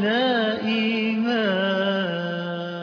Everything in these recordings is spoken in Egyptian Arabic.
علينا إيمان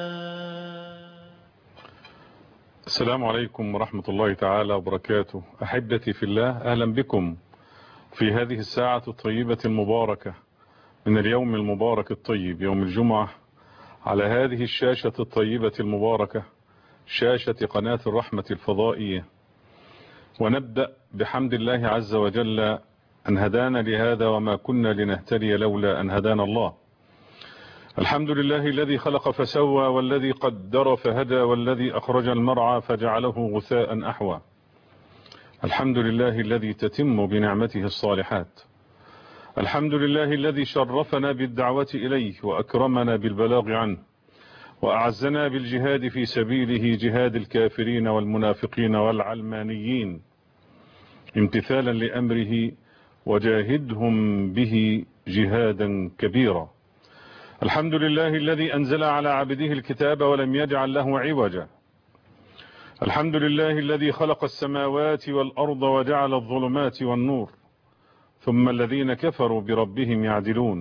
السلام عليكم ورحمة الله تعالى وبركاته أحبتي في الله أهلا بكم في هذه الساعة الطيبة المباركة من اليوم المبارك الطيب يوم الجمعة على هذه الشاشة الطيبة المباركة شاشة قناة الرحمة الفضائية ونبدأ بحمد الله عز وجل أن هدانا لهذا وما كنا لنهتدي لولا أن هدانا الله الحمد لله الذي خلق فسوى والذي قدر فهدى والذي أخرج المرعى فجعله غثاء أحوى الحمد لله الذي تتم بنعمته الصالحات الحمد لله الذي شرفنا بالدعوة إليه وأكرمنا بالبلاغ عنه وأعزنا بالجهاد في سبيله جهاد الكافرين والمنافقين والعلمانيين امتثالا لأمره وجاهدهم به جهادا كبيرا الحمد لله الذي أنزل على عبده الكتاب ولم يجعل له عوجا الحمد لله الذي خلق السماوات والأرض وجعل الظلمات والنور ثم الذين كفروا بربهم يعدلون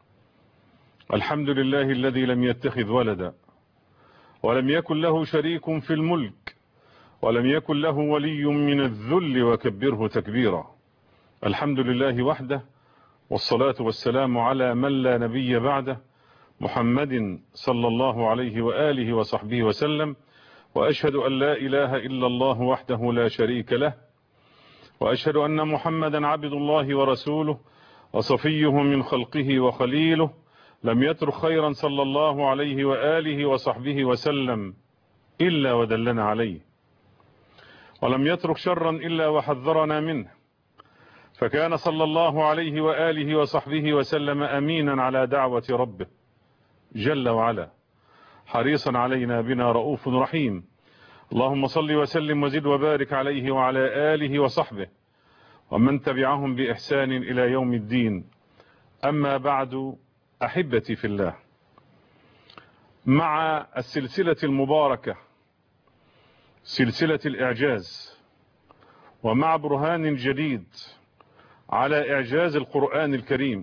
الحمد لله الذي لم يتخذ ولدا ولم يكن له شريك في الملك ولم يكن له ولي من الذل وكبره تكبيرا الحمد لله وحده والصلاة والسلام على من لا نبي بعده محمد صلى الله عليه وآله وصحبه وسلم وأشهد أن لا إله إلا الله وحده لا شريك له وأشهد أن محمدا عبد الله ورسوله وصفيه من خلقه وخليله لم يترك خيرا صلى الله عليه وآله وصحبه وسلم إلا ودلنا عليه ولم يترك شرا إلا وحذرنا منه فكان صلى الله عليه وآله وصحبه وسلم أمينا على دعوة ربه جل وعلا حريصا علينا بنا رؤوف رحيم اللهم صل وسلم وزد وبارك عليه وعلى آله وصحبه ومن تبعهم بإحسان إلى يوم الدين أما بعد أحبتي في الله مع السلسلة المباركة سلسلة الإعجاز ومع برهان جديد على إعجاز القرآن الكريم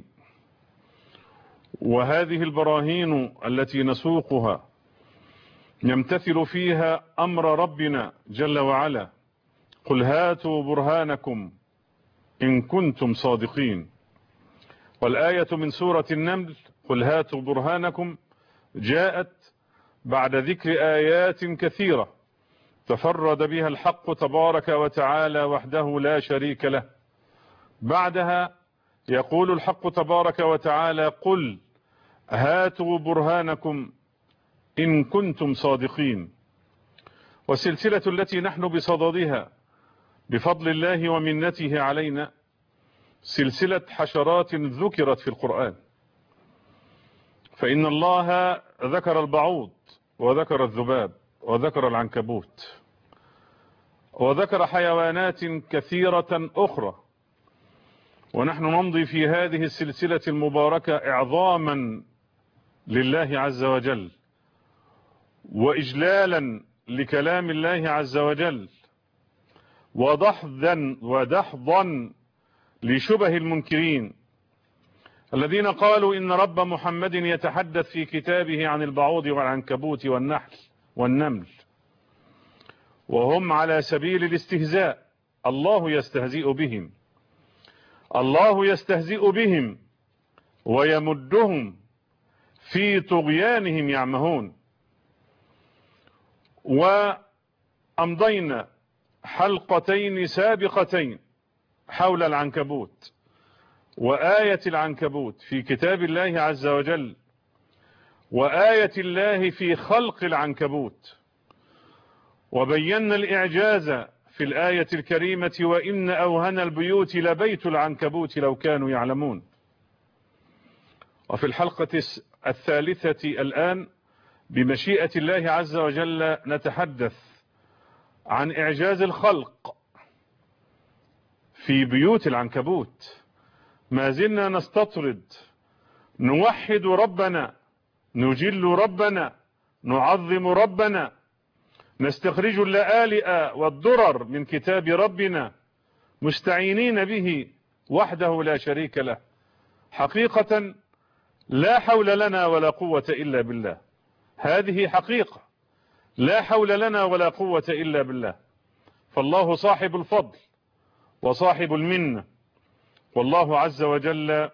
وهذه البراهين التي نسوقها يمتثل فيها أمر ربنا جل وعلا قل هاتوا برهانكم إن كنتم صادقين والآية من سورة النمل قل هاتوا برهانكم جاءت بعد ذكر آيات كثيرة تفرد بها الحق تبارك وتعالى وحده لا شريك له بعدها يقول الحق تبارك وتعالى قل هاتوا برهانكم إن كنتم صادقين والسلسلة التي نحن بصددها بفضل الله ومنته علينا سلسلة حشرات ذكرت في القرآن فإن الله ذكر البعوض وذكر الذباب وذكر العنكبوت وذكر حيوانات كثيرة أخرى ونحن نمضي في هذه السلسلة المباركة إعظاما لله عز وجل وإجلالا لكلام الله عز وجل ودحضا ودحضا لشبه المنكرين الذين قالوا إن رب محمد يتحدث في كتابه عن البعوض والعنكبوت والنحل والنمل وهم على سبيل الاستهزاء الله يستهزئ بهم الله يستهزئ بهم ويمدهم في طغيانهم يعمهون وأمضينا حلقتين سابقتين حول العنكبوت وآية العنكبوت في كتاب الله عز وجل وآية الله في خلق العنكبوت وبينا الإعجاز في الآية الكريمة وإن أوهن البيوت لبيت العنكبوت لو كانوا يعلمون وفي الحلقة الثالثة الآن بمشيئة الله عز وجل نتحدث عن إعجاز الخلق في بيوت العنكبوت ما زلنا نستطرد نوحد ربنا نجل ربنا نعظم ربنا نستخرج اللآلئ والضرر من كتاب ربنا مستعينين به وحده لا شريك له حقيقة لا حول لنا ولا قوة إلا بالله هذه حقيقة لا حول لنا ولا قوة إلا بالله فالله صاحب الفضل وصاحب المنة والله عز وجل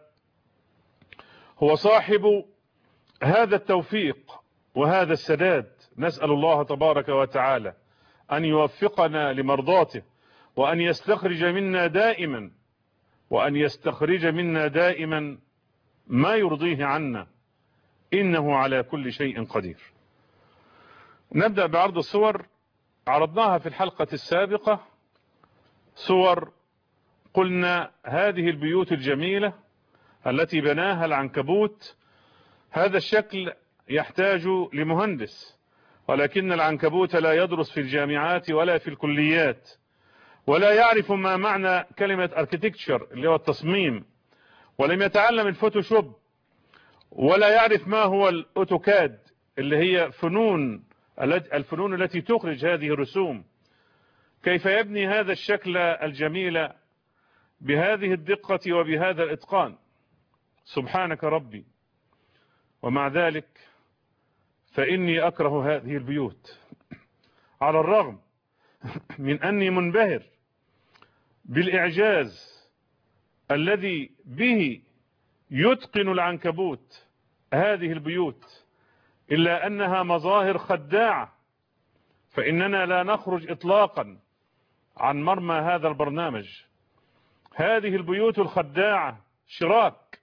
هو صاحب هذا التوفيق وهذا السداد نسأل الله تبارك وتعالى أن يوفقنا لمرضاته وأن يستخرج منا دائما وأن يستخرج منا دائما ما يرضيه عنا إنه على كل شيء قدير نبدأ بعرض الصور عرضناها في الحلقة السابقة صور قلنا هذه البيوت الجميلة التي بناها العنكبوت هذا الشكل يحتاج لمهندس ولكن العنكبوت لا يدرس في الجامعات ولا في الكليات ولا يعرف ما معنى كلمة architecture اللي هو التصميم ولم يتعلم الفوتوشوب ولا يعرف ما هو الاوتوكاد اللي هي فنون الفنون التي تخرج هذه الرسوم كيف يبني هذا الشكل الجميل بهذه الدقة وبهذا الاتقان سبحانك ربي ومع ذلك فإني أكره هذه البيوت على الرغم من أني منبهر بالإعجاز الذي به يتقن العنكبوت هذه البيوت إلا أنها مظاهر خداعة فإننا لا نخرج إطلاقا عن مرمى هذا البرنامج هذه البيوت الخداعة شراك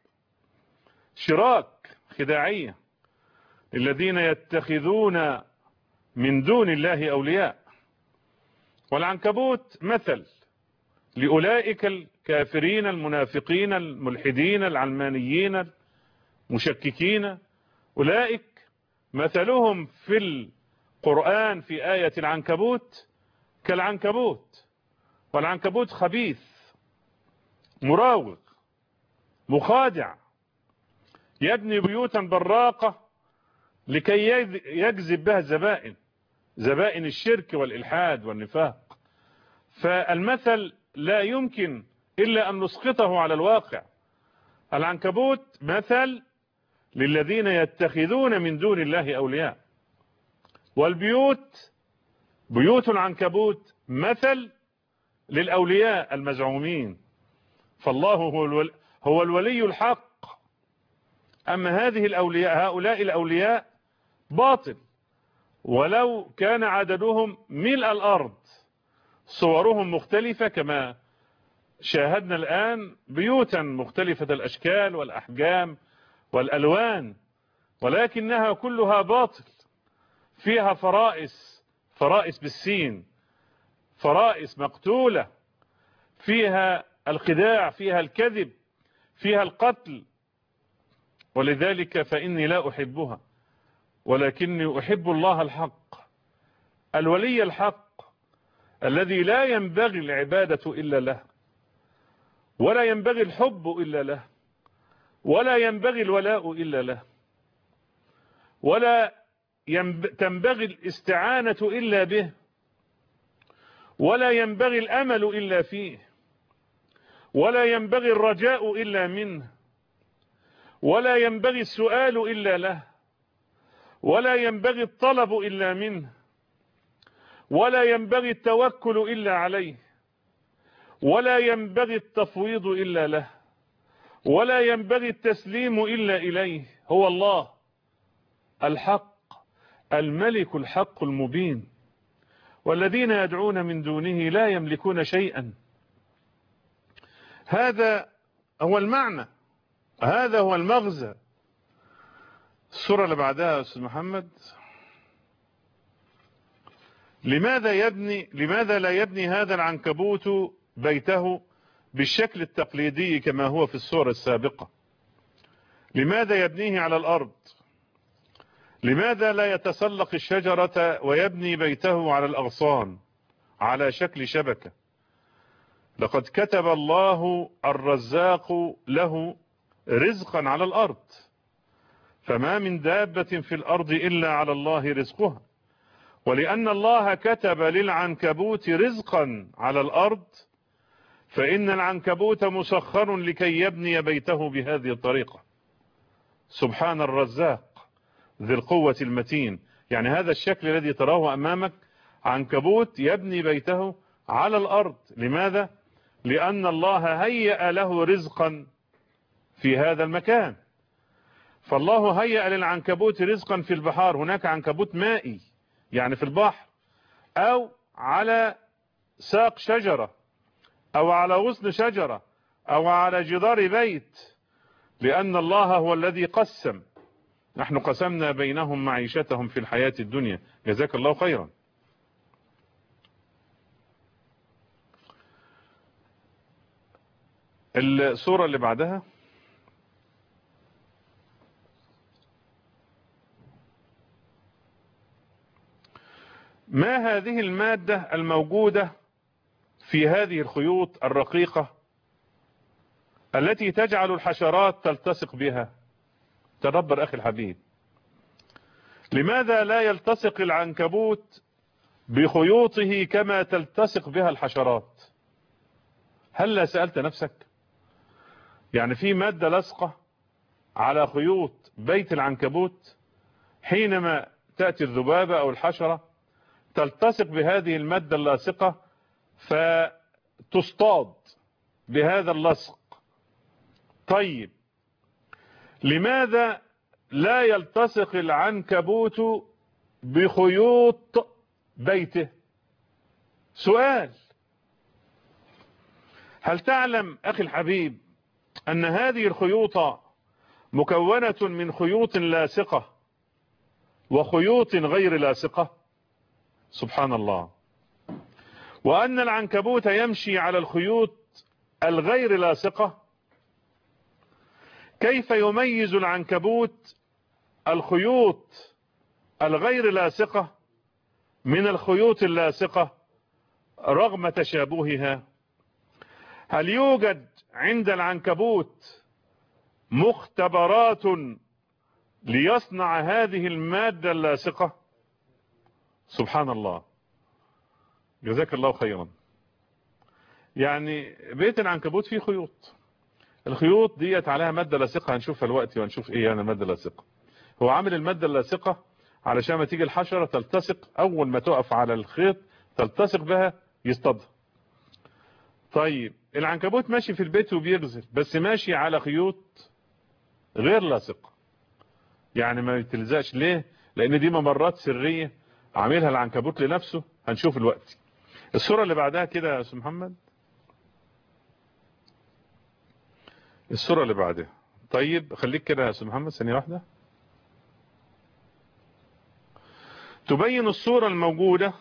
شراك خداعية الذين يتخذون من دون الله أولياء والعنكبوت مثل لأولئك الكافرين المنافقين الملحدين العلمانيين المشككين أولئك مثلهم في القرآن في آية العنكبوت كالعنكبوت والعنكبوت خبيث مراوغ مخادع يبني بيوتا براقة لكي يجذب بها الزبائن زبائن الشرك والإلحاد والنفاق فالمثل لا يمكن إلا أن نسقطه على الواقع العنكبوت مثل للذين يتخذون من دون الله أولياء والبيوت بيوت العنكبوت مثل للأولياء المزعومين فالله هو الولي, هو الولي الحق أما هذه الأولياء هؤلاء الأولياء باطل ولو كان عددهم ملء الأرض صورهم مختلفة كما شاهدنا الآن بيوتا مختلفة الأشكال والأحجام والألوان ولكنها كلها باطل فيها فرائس فرائس بالسين فرائس مقتولة فيها الخداع فيها الكذب فيها القتل ولذلك فإني لا أحبها ولكني أحب الله الحق الولي الحق الذي لا ينبغي العبادة إلا له ولا ينبغي الحب إلا له ولا ينبغي الولاء إلا له ولا تنبغي الاستعانة إلا به ولا ينبغي الأمل إلا فيه ولا ينبغي الرجاء إلا منه ولا ينبغي السؤال إلا له ولا ينبغي الطلب إلا منه ولا ينبغي التوكل إلا عليه ولا ينبغي التفويض إلا له ولا ينبغي التسليم إلا إليه هو الله الحق الملك الحق المبين والذين يدعون من دونه لا يملكون شيئا هذا هو المعنى هذا هو المغزى السورة اللي بعدها أستاذ محمد لماذا يبني لماذا لا يبني هذا العنكبوت بيته بالشكل التقليدي كما هو في الصورة السابقة لماذا يبنيه على الأرض لماذا لا يتسلق الشجرة ويبني بيته على الأغصان على شكل شبكة لقد كتب الله الرزاق له رزقا على الأرض فما من دابة في الأرض إلا على الله رزقها ولأن الله كتب للعنكبوت رزقا على الأرض فإن العنكبوت مسخر لكي يبني بيته بهذه الطريقة سبحان الرزاق ذي القوة المتين يعني هذا الشكل الذي تراه أمامك عنكبوت يبني بيته على الأرض لماذا؟ لأن الله هيأ له رزقا في هذا المكان فالله هيأ للعنكبوت رزقا في البحار هناك عنكبوت مائي يعني في البحر أو على ساق شجرة أو على غصن شجرة أو على جدار بيت لأن الله هو الذي قسم نحن قسمنا بينهم معيشتهم في الحياة الدنيا جزاك الله خيرا الصورة اللي بعدها ما هذه المادة الموجودة في هذه الخيوط الرقيقة التي تجعل الحشرات تلتصق بها تدبر أخي الحبيب لماذا لا يلتصق العنكبوت بخيوطه كما تلتصق بها الحشرات هل لا سألت نفسك يعني في مادة لصقة على خيوط بيت العنكبوت حينما تأتي الذبابة أو الحشرة تلتصق بهذه المادة اللاصقة فتصطاد بهذا اللصق طيب لماذا لا يلتصق العنكبوت بخيوط بيته سؤال هل تعلم أخي الحبيب أن هذه الخيوط مكونة من خيوط لاصقة وخيوط غير لاصقة سبحان الله وأن العنكبوت يمشي على الخيوط الغير لاصقة كيف يميز العنكبوت الخيوط الغير لاصقة من الخيوط اللاصقة رغم تشابهها هل يوجد عند العنكبوت مختبرات ليصنع هذه المادة اللاصقة سبحان الله جزاك الله خيرا يعني بيت العنكبوت فيه خيوط الخيوط ديت عليها مادة لاصقة هنشوفها الوقت وهنشوف ايه يعني المادة اللاصقة هو عامل المادة اللاصقة علشان ما تيجي الحشرة تلتصق اول ما تقف على الخيط تلتصق بها يصطادها طيب العنكبوت ماشي في البيت وبيغزل بس ماشي على خيوط غير لاصقة يعني ما بتلزقش ليه لان دي ممرات سرية عاملها العنكبوت لنفسه هنشوف الوقت الصورة اللي بعدها كده يا استاذ محمد الصورة اللي بعدها طيب خليك كده يا استاذ محمد ثانية واحدة تبين الصورة الموجودة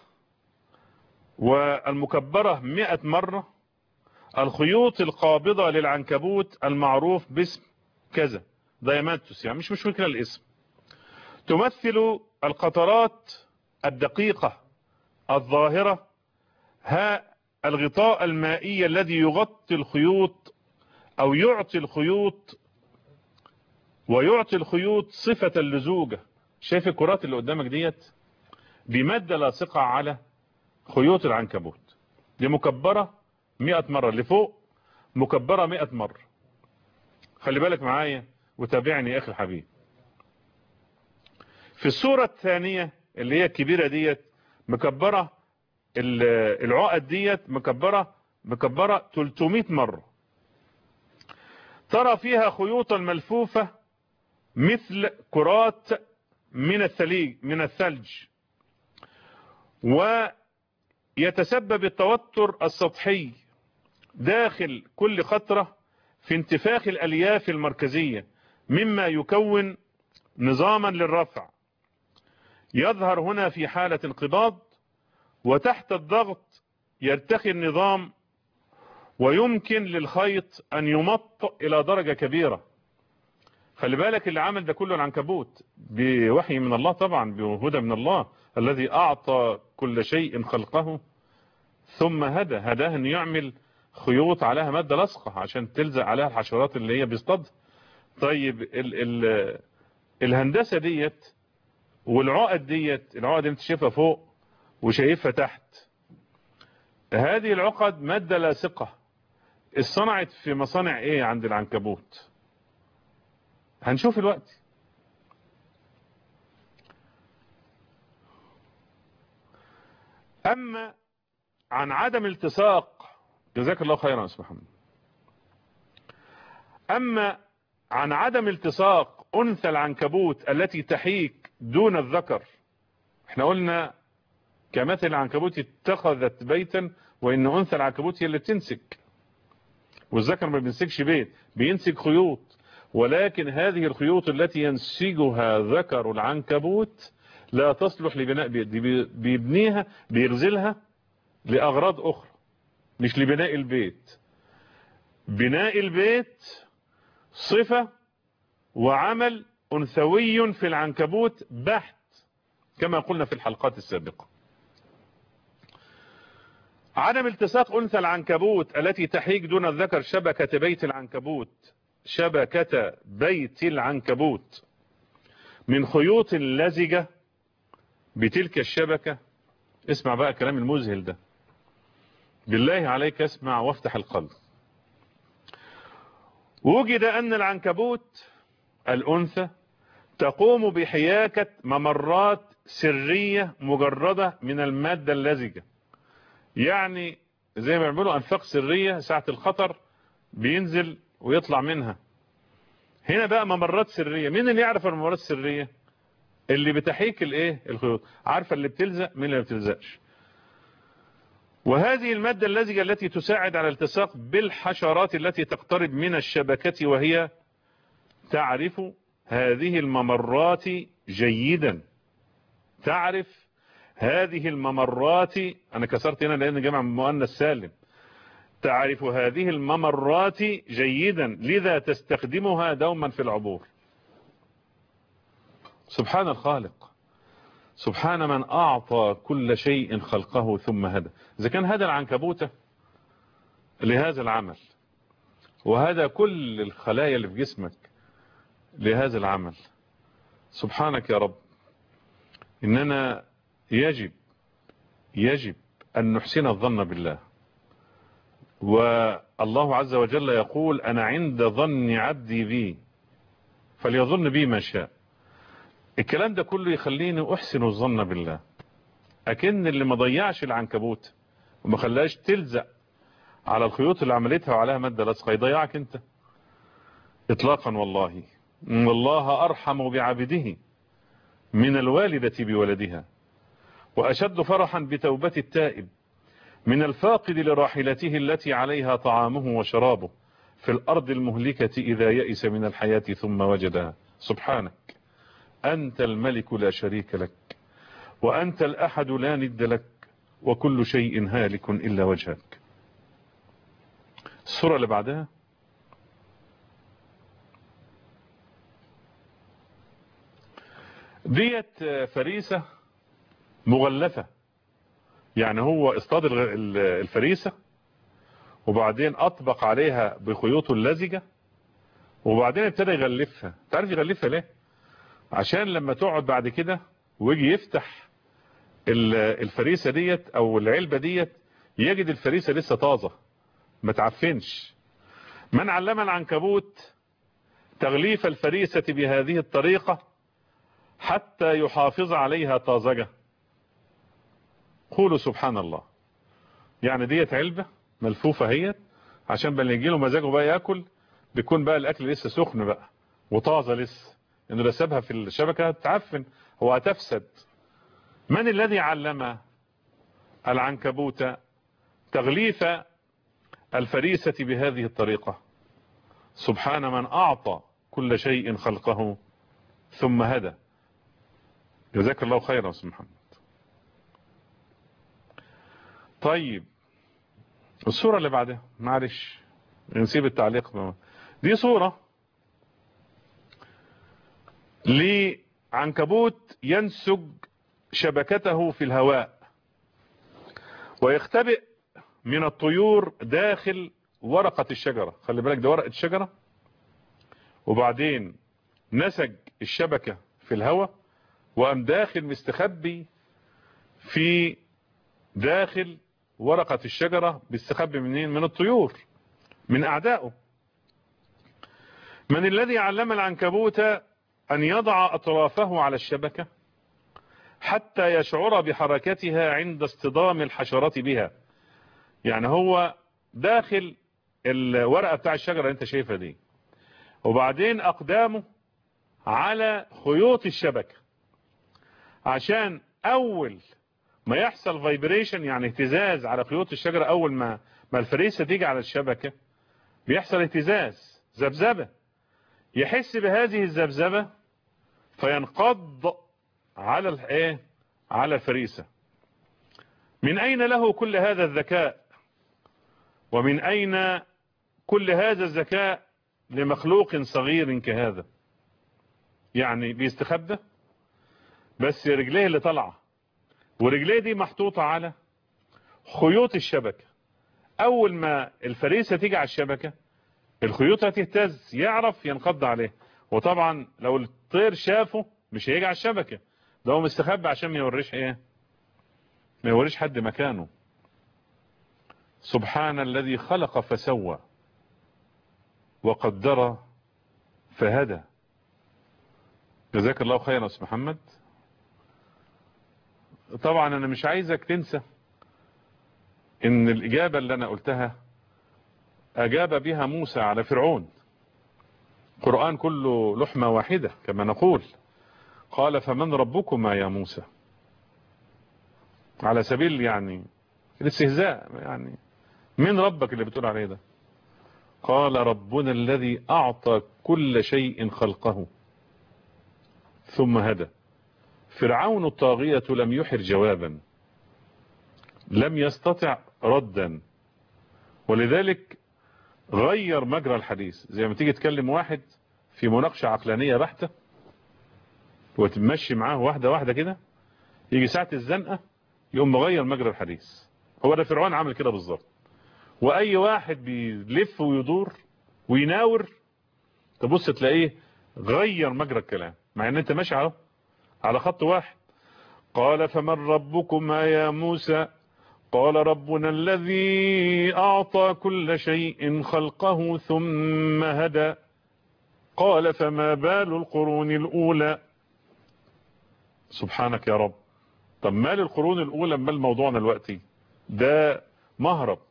والمكبرة مئة مرة الخيوط القابضة للعنكبوت المعروف باسم كذا دايمانتوس يعني مش مشكلة الاسم تمثل القطرات الدقيقة الظاهرة ها الغطاء المائي الذي يغطي الخيوط او يعطي الخيوط ويعطي الخيوط صفة اللزوجة شايف الكرات اللي قدامك ديت بمادة لاصقة على خيوط العنكبوت دي مكبرة 100 مرة اللي فوق مكبرة 100 مرة خلي بالك معايا وتابعني يا اخي الحبيب في الصورة الثانية اللي هي الكبيرة ديت مكبرة العقد ديت مكبرة مكبرة 300 مرة ترى فيها خيوطا ملفوفة مثل كرات من الثليج من الثلج ويتسبب التوتر السطحي داخل كل قطرة في انتفاخ الألياف المركزية مما يكون نظاما للرفع يظهر هنا في حالة انقباض وتحت الضغط يرتخي النظام ويمكن للخيط أن يمط إلى درجة كبيرة خلي بالك اللي عمل ده كله العنكبوت بوحي من الله طبعا بهدى من الله الذي أعطى كل شيء خلقه ثم هدى هداه أن يعمل خيوط عليها مادة لصقة عشان تلزق عليها الحشرات اللي هي بيصطادها طيب ال ال الهندسة ديت والعقد ديت العقد انت شايفها فوق وشايفها تحت هذه العقد مادة لاصقة اصطنعت في مصانع ايه عند العنكبوت هنشوف الوقت أما عن عدم التصاق جزاك الله خيرا يا أستاذ محمد أما عن عدم التصاق أنثى العنكبوت التي تحيك دون الذكر احنا قلنا كمثل العنكبوت اتخذت بيتا وإن أنثى العنكبوت هي اللي بتنسك والذكر ما بينسكش بيت بينسك خيوط ولكن هذه الخيوط التي ينسجها ذكر العنكبوت لا تصلح لبناء بيت دي بيبنيها بيغزلها لأغراض أخرى مش لبناء البيت بناء البيت صفة وعمل أنثوي في العنكبوت بحت كما قلنا في الحلقات السابقة عدم التصاق أنثى العنكبوت التي تحيك دون الذكر شبكة بيت العنكبوت شبكة بيت العنكبوت من خيوط لزجة بتلك الشبكة اسمع بقى الكلام المذهل ده بالله عليك اسمع وافتح القلب وجد أن العنكبوت الأنثى تقوم بحياكة ممرات سرية مجردة من المادة اللزجة يعني زي ما يعملوا أنفاق سرية ساعة الخطر بينزل ويطلع منها هنا بقى ممرات سرية مين اللي يعرف الممرات السرية اللي بتحيك الايه الخيوط عارفة اللي بتلزق مين اللي ما بتلزقش وهذه المادة اللزجة التي تساعد على التصاق بالحشرات التي تقترب من الشبكة وهي تعرف هذه الممرات جيدا تعرف هذه الممرات أنا كسرت هنا لأن جمع مؤنث سالم تعرف هذه الممرات جيدا لذا تستخدمها دوما في العبور سبحان الخالق سبحان من أعطى كل شيء خلقه ثم هدى إذا كان هذا العنكبوتة لهذا العمل وهذا كل الخلايا اللي في جسمك لهذا العمل سبحانك يا رب إننا يجب يجب أن نحسن الظن بالله والله عز وجل يقول أنا عند ظن عبدي بي فليظن بي ما شاء الكلام ده كله يخليني أحسن الظن بالله أكن اللي ما ضيعش العنكبوت وما خلاش تلزق على الخيوط اللي عملتها وعليها مادة لصقة يضيعك انت اطلاقا والله والله أرحم بعبده من الوالدة بولدها وأشد فرحا بتوبة التائب من الفاقد لراحلته التي عليها طعامه وشرابه في الأرض المهلكة إذا يئس من الحياة ثم وجدها سبحانك أنت الملك لا شريك لك وأنت الأحد لا ند لك وكل شيء هالك إلا وجهك السورة اللي بعدها ديت فريسة مغلفة يعني هو اصطاد الفريسة وبعدين اطبق عليها بخيوط اللزجة وبعدين ابتدى يغلفها تعرف يغلفها ليه عشان لما تقعد بعد كده ويجي يفتح الفريسة ديت او العلبة ديت يجد الفريسة لسه طازة ما تعفنش من علم العنكبوت تغليف الفريسة بهذه الطريقة حتى يحافظ عليها طازجة قولوا سبحان الله يعني ديت علبة ملفوفة هي عشان بل يجي له مزاجه بقى ياكل بيكون بقى الاكل لسه سخن بقى وطازة لسه انه لو سابها في الشبكة تعفن هو هتفسد من الذي علم العنكبوت تغليف الفريسة بهذه الطريقة سبحان من أعطى كل شيء خلقه ثم هدى جزاك الله خيرا أستاذ محمد طيب الصورة اللي بعدها معلش نسيب التعليق دي صورة لعنكبوت ينسج شبكته في الهواء ويختبئ من الطيور داخل ورقة الشجرة خلي بالك ده ورقة الشجرة وبعدين نسج الشبكة في الهواء وقام داخل مستخبي في داخل ورقة الشجرة بيستخبي منين من الطيور من أعدائه من الذي علم العنكبوت أن يضع أطرافه على الشبكة حتى يشعر بحركتها عند اصطدام الحشرات بها يعني هو داخل الورقة بتاع الشجرة اللي انت شايفها دي وبعدين اقدامه على خيوط الشبكة عشان اول ما يحصل فايبريشن يعني اهتزاز على خيوط الشجرة اول ما ما الفريسة تيجي على الشبكة بيحصل اهتزاز ذبذبة يحس بهذه الذبذبة فينقض على الايه على الفريسة من اين له كل هذا الذكاء ومن اين كل هذا الذكاء لمخلوق صغير كهذا يعني بيستخبى بس رجليه اللي طالعه ورجليه دي محطوطة على خيوط الشبكة اول ما الفريسة تيجي على الشبكة الخيوط هتهتز يعرف ينقض عليه وطبعا لو الطير شافه مش هيجي على الشبكة ده هو مستخبى عشان ما يوريش ايه ما يوريش حد مكانه سبحان الذي خلق فسوى وقدر فهدى جزاك الله خيرا يا محمد طبعا انا مش عايزك تنسى ان الاجابة اللي انا قلتها اجاب بها موسى على فرعون القرآن كله لحمة واحدة كما نقول قال فمن ربكما يا موسى على سبيل يعني الاستهزاء يعني من ربك اللي بتقول عليه ده قال ربنا الذي أعطى كل شيء خلقه ثم هدى فرعون الطاغية لم يحر جوابا لم يستطع ردا ولذلك غير مجرى الحديث زي ما تيجي تكلم واحد في مناقشة عقلانية بحتة وتمشي معاه واحدة واحدة كده يجي ساعة الزنقة يقوم مغير مجرى الحديث هو ده فرعون عمل كده بالظبط واي واحد بيلف ويدور ويناور تبص تلاقيه غير مجرى الكلام مع ان انت ماشي على على خط واحد قال فمن ربكما يا موسى قال ربنا الذي أعطى كل شيء خلقه ثم هدى قال فما بال القرون الأولى سبحانك يا رب طب مال القرون الأولى مال موضوعنا الوقتي ده مهرب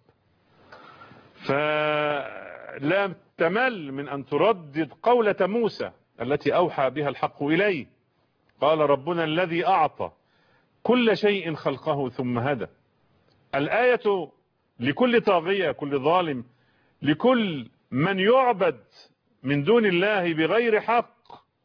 فلا تمل من أن تردد قولة موسى التي أوحى بها الحق إليه قال ربنا الذي أعطى كل شيء خلقه ثم هدى الآية لكل طاغية كل ظالم لكل من يعبد من دون الله بغير حق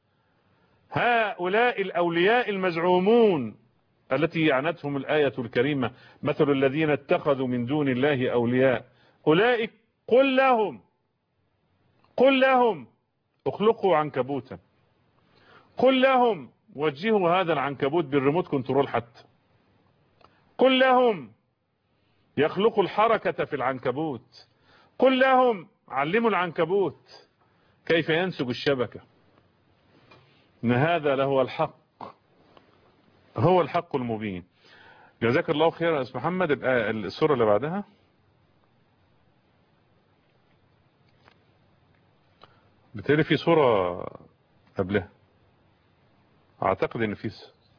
هؤلاء الأولياء المزعومون التي عنتهم الآية الكريمة مثل الذين اتخذوا من دون الله أولياء أولئك قل لهم قل لهم اخلقوا عنكبوتا قل لهم وجهوا هذا العنكبوت بالريموت كنترول حتى قل لهم يخلقوا الحركة في العنكبوت قل لهم علموا العنكبوت كيف ينسج الشبكة ان هذا لهو الحق هو الحق المبين جزاك الله خيرا يا استاذ محمد السورة اللي بعدها بالتالي في صورة قبلها اعتقد ان في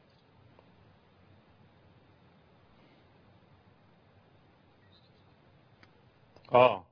اه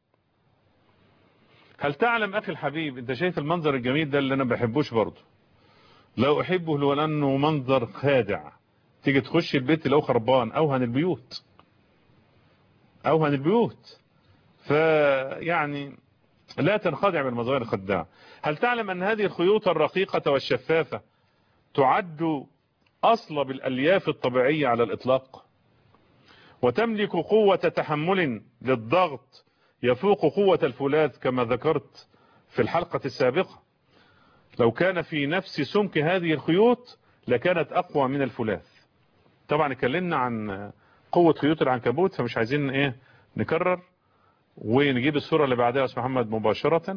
هل تعلم اخي الحبيب انت شايف المنظر الجميل ده اللي انا بحبوش برضه لا احبه لو انه منظر خادع تيجي تخش البيت لو خربان اوهن البيوت اوهن البيوت فيعني لا تنخدع بالمظاهر الخداعة هل تعلم أن هذه الخيوط الرقيقة والشفافة تعد أصل بالألياف الطبيعية على الإطلاق وتملك قوة تحمل للضغط يفوق قوة الفولاذ كما ذكرت في الحلقة السابقة لو كان في نفس سمك هذه الخيوط لكانت أقوى من الفولاذ طبعا اتكلمنا عن قوة خيوط العنكبوت فمش عايزين ايه نكرر ونجيب الصورة اللي بعدها يا استاذ محمد مباشرة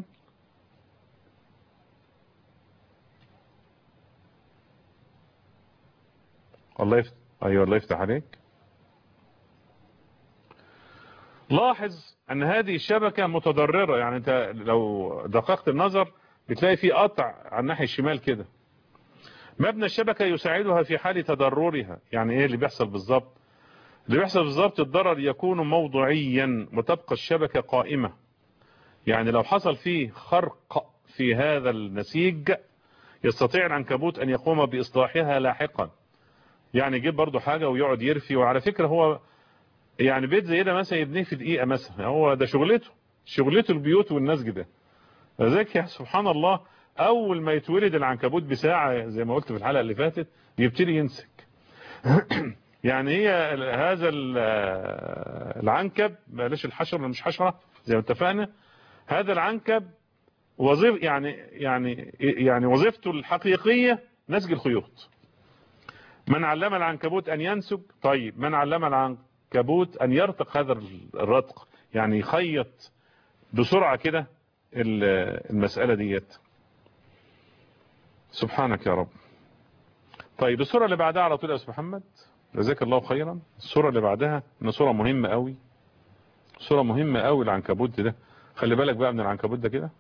الله يفتح ايوه الله يفتح عليك لاحظ ان هذه الشبكة متضررة يعني انت لو دققت النظر بتلاقي في قطع على الناحية الشمال كده مبنى الشبكة يساعدها في حال تضررها يعني ايه اللي بيحصل بالظبط اللي بيحصل بالظبط الضرر يكون موضوعيا وتبقى الشبكة قائمة يعني لو حصل فيه خرق في هذا النسيج يستطيع العنكبوت أن يقوم بإصلاحها لاحقا يعني يجيب برضو حاجة ويقعد يرفي وعلى فكرة هو يعني بيت زي ده مثلا يبنيه في دقيقة مثلا هو ده شغلته شغلته البيوت والنسج ده لذلك يا سبحان الله أول ما يتولد العنكبوت بساعة زي ما قلت في الحلقة اللي فاتت يبتدي ينسك يعني هي هذا العنكب بلاش الحشر مش حشرة زي ما اتفقنا هذا العنكب وظيف يعني يعني يعني وظيفته الحقيقية نسج الخيوط من علم العنكبوت أن ينسج طيب من علم العنكبوت أن يرتق هذا الرتق يعني يخيط بسرعة كده المسألة ديت سبحانك يا رب طيب الصورة اللي بعدها على طول يا أستاذ محمد جزاك الله خيرا الصورة اللي بعدها من صورة مهمة قوي صورة مهمة قوي العنكبوت ده خلي بالك بقى من العنكبوت ده كده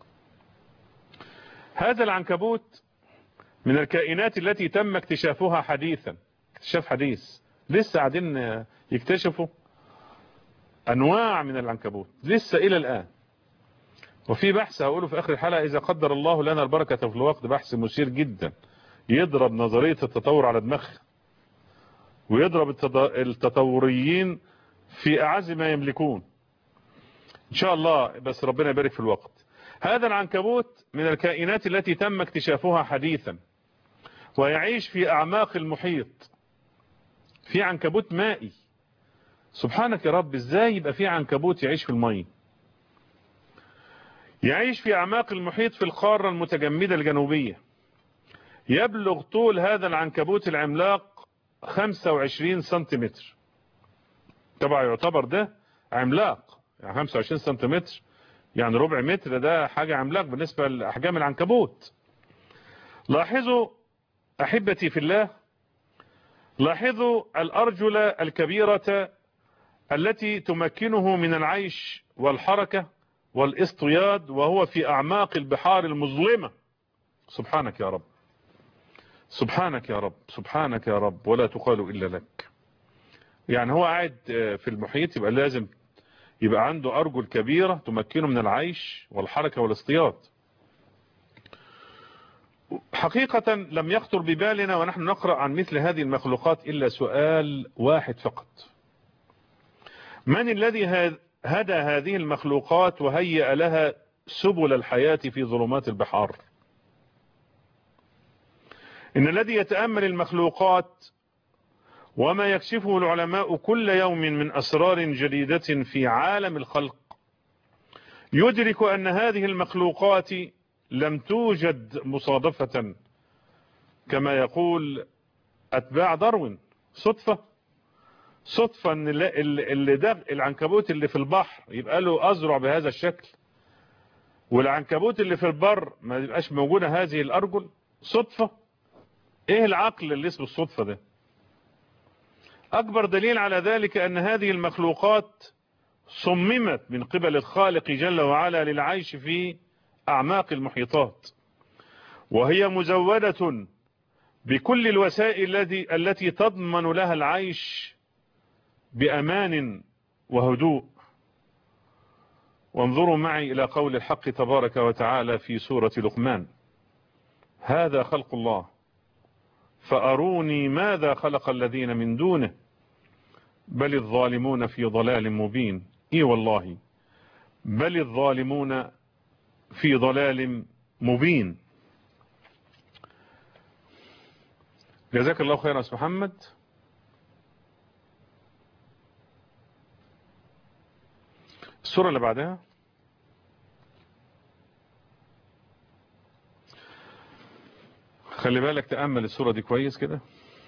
هذا العنكبوت من الكائنات التي تم اكتشافها حديثا اكتشاف حديث لسه قاعدين يكتشفوا انواع من العنكبوت لسه الى الان وفي بحث هقوله في اخر الحلقة اذا قدر الله لنا البركة في الوقت بحث مثير جدا يضرب نظرية التطور على دماغها ويضرب التطوريين في اعز ما يملكون ان شاء الله بس ربنا يبارك في الوقت هذا العنكبوت من الكائنات التي تم اكتشافها حديثا ويعيش في اعماق المحيط في عنكبوت مائي سبحانك يا رب ازاي يبقى في عنكبوت يعيش في المية يعيش في اعماق المحيط في القارة المتجمدة الجنوبية يبلغ طول هذا العنكبوت العملاق 25 سنتيمتر طبعا يعتبر ده عملاق يعني 25 سنتيمتر يعني ربع متر ده حاجة عملاق بالنسبة لأحجام العنكبوت لاحظوا أحبتي في الله لاحظوا الأرجل الكبيرة التي تمكنه من العيش والحركة والاصطياد وهو في أعماق البحار المظلمة سبحانك يا رب سبحانك يا رب سبحانك يا رب ولا تقال إلا لك يعني هو قاعد في المحيط يبقى لازم يبقى عنده أرجل كبيرة تمكنه من العيش والحركة والاصطياد حقيقة لم يخطر ببالنا ونحن نقرأ عن مثل هذه المخلوقات إلا سؤال واحد فقط من الذي هدى هذه المخلوقات وهيأ لها سبل الحياة في ظلمات البحار إن الذي يتأمل المخلوقات وما يكشفه العلماء كل يوم من أسرار جديدة في عالم الخلق يدرك أن هذه المخلوقات لم توجد مصادفة كما يقول أتباع داروين صدفة صدفة ان اللي ده العنكبوت اللي في البحر يبقى له أزرع بهذا الشكل والعنكبوت اللي في البر ما يبقاش موجودة هذه الأرجل صدفة ايه العقل اللي اسمه الصدفة ده أكبر دليل على ذلك أن هذه المخلوقات صممت من قبل الخالق جل وعلا للعيش في أعماق المحيطات وهي مزودة بكل الوسائل التي التي تضمن لها العيش بأمان وهدوء وانظروا معي إلى قول الحق تبارك وتعالى في سورة لقمان هذا خلق الله فأروني ماذا خلق الذين من دونه بل الظالمون في ضلال مبين اي والله بل الظالمون في ضلال مبين جزاك الله خيرا اسم محمد السورة اللي بعدها خلي بالك تأمل السورة دي كويس كده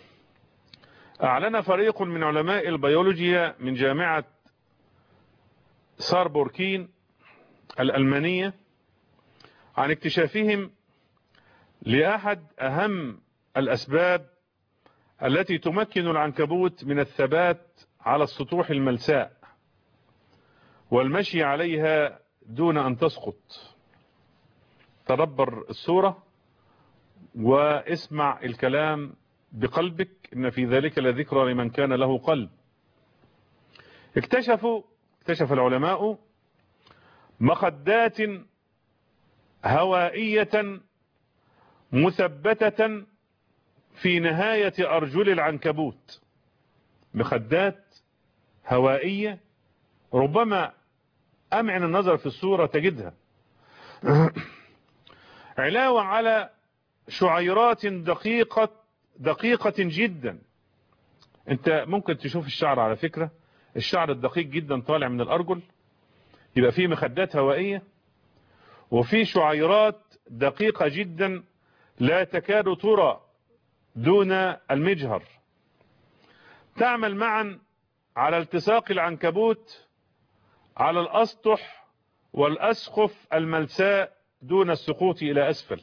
أعلن فريق من علماء البيولوجيا من جامعة ساربوركين الألمانية عن اكتشافهم لأحد أهم الأسباب التي تمكن العنكبوت من الثبات على السطوح الملساء والمشي عليها دون أن تسقط تدبر الصورة واسمع الكلام بقلبك إن في ذلك لذكرى لمن كان له قلب اكتشفوا اكتشف العلماء مخدات هوائية مثبتة في نهاية أرجل العنكبوت مخدات هوائية ربما أمعن النظر في الصورة تجدها علاوة على شعيرات دقيقة دقيقة جدا انت ممكن تشوف الشعر على فكرة الشعر الدقيق جدا طالع من الأرجل يبقى فيه مخدات هوائية وفي شعيرات دقيقة جدا لا تكاد ترى دون المجهر تعمل معا على التصاق العنكبوت على الأسطح والأسقف الملساء دون السقوط إلى أسفل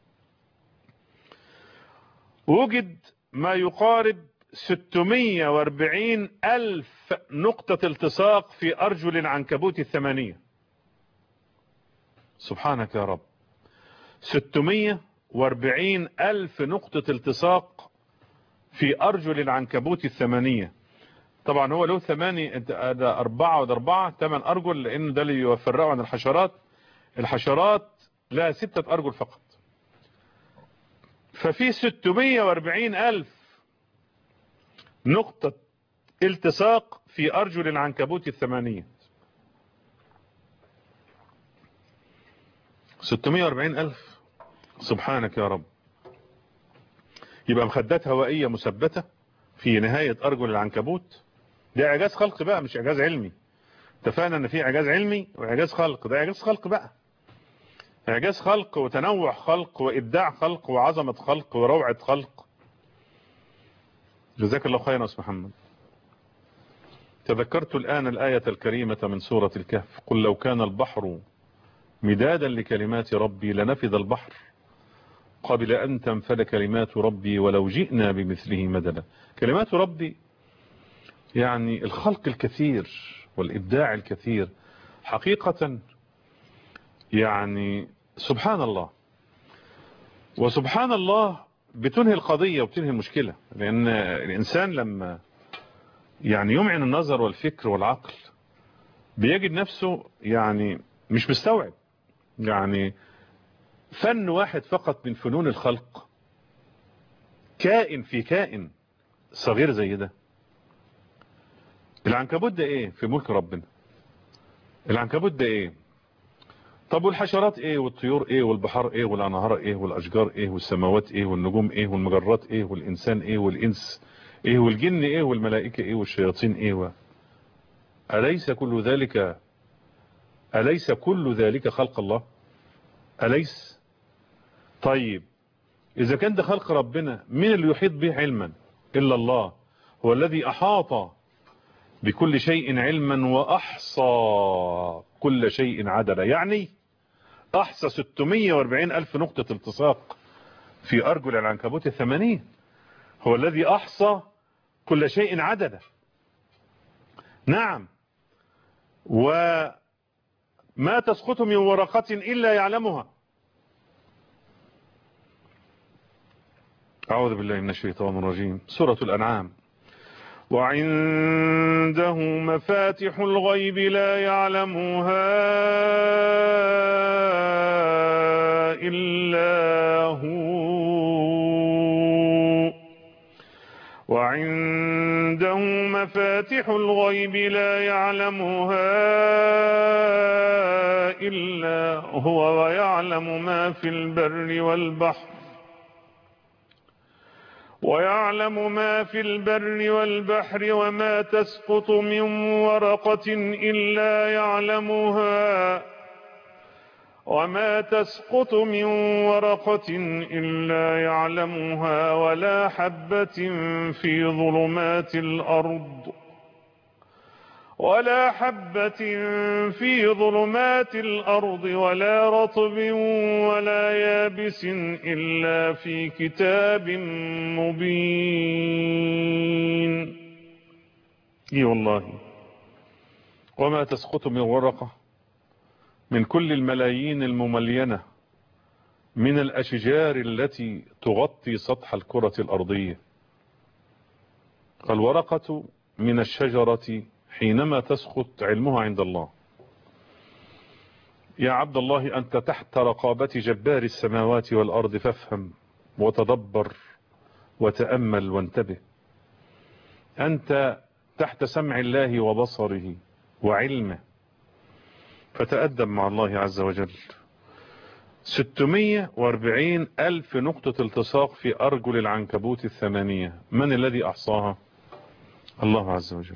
وجد ما يقارب 640 ألف نقطة التصاق في أرجل العنكبوت الثمانية سبحانك يا رب 640 ألف نقطة التصاق في أرجل العنكبوت الثمانية طبعا هو له ثماني ده أربعة وده أربعة ثمان أرجل لأن ده اللي يفرقوا عن الحشرات الحشرات لها ستة أرجل فقط ففي 640 ألف نقطة التصاق في أرجل العنكبوت الثمانية 640 ألف سبحانك يا رب يبقى مخدات هوائية مثبتة في نهاية أرجل العنكبوت ده إعجاز خلق بقى مش إعجاز علمي اتفقنا ان في إعجاز علمي وإعجاز خلق ده إعجاز خلق بقى إعجاز خلق وتنوع خلق وإبداع خلق وعظمة خلق وروعة خلق جزاك الله خيرا يا محمد تذكرت الآن الآية الكريمة من سورة الكهف قل لو كان البحر مدادا لكلمات ربي لنفذ البحر قبل أن تنفذ كلمات ربي ولو جئنا بمثله مددا كلمات ربي يعني الخلق الكثير والإبداع الكثير حقيقة يعني سبحان الله وسبحان الله بتنهي القضية وبتنهي المشكلة لأن الإنسان لما يعني يمعن النظر والفكر والعقل بيجد نفسه يعني مش مستوعب يعني فن واحد فقط من فنون الخلق كائن في كائن صغير زي ده العنكبوت ده ايه في ملك ربنا العنكبوت ده ايه طب والحشرات ايه والطيور ايه والبحار ايه والانهار ايه والاشجار ايه والسماوات ايه والنجوم ايه والمجرات ايه والانسان ايه والانس ايه والجن ايه والملائكة ايه والشياطين ايه و... أليس كل ذلك أليس كل ذلك خلق الله أليس طيب إذا كان ده خلق ربنا مين اللي يحيط به علما إلا الله هو الذي أحاط بكل شيء علما وأحصى كل شيء عدلا يعني أحصى 640 ألف نقطة التصاق في أرجل العنكبوت الثمانين هو الذي أحصى كل شيء عددا نعم وما تسقط من ورقة إلا يعلمها أعوذ بالله من الشيطان الرجيم سورة الأنعام وعنده مفاتح الغيب لا يعلمها إلا هو وعنده مفاتح الغيب لا يعلمها إلا هو ويعلم ما في البر والبحر ويعلم ما في البر والبحر وما تسقط من ورقة إلا يعلمها وما تسقط من ورقة إلا يعلمها ولا حبة في ظلمات الأرض ولا حبة في ظلمات الأرض ولا رطب ولا يابس إلا في كتاب مبين اي والله وما تسقط من ورقة من كل الملايين المملينة من الأشجار التي تغطي سطح الكرة الأرضية الورقة من الشجرة حينما تسقط علمها عند الله يا عبد الله أنت تحت رقابة جبار السماوات والأرض فافهم وتدبر وتأمل وانتبه أنت تحت سمع الله وبصره وعلمه فتأدب مع الله عز وجل 640 ألف نقطة التصاق في أرجل العنكبوت الثمانية من الذي أحصاها الله عز وجل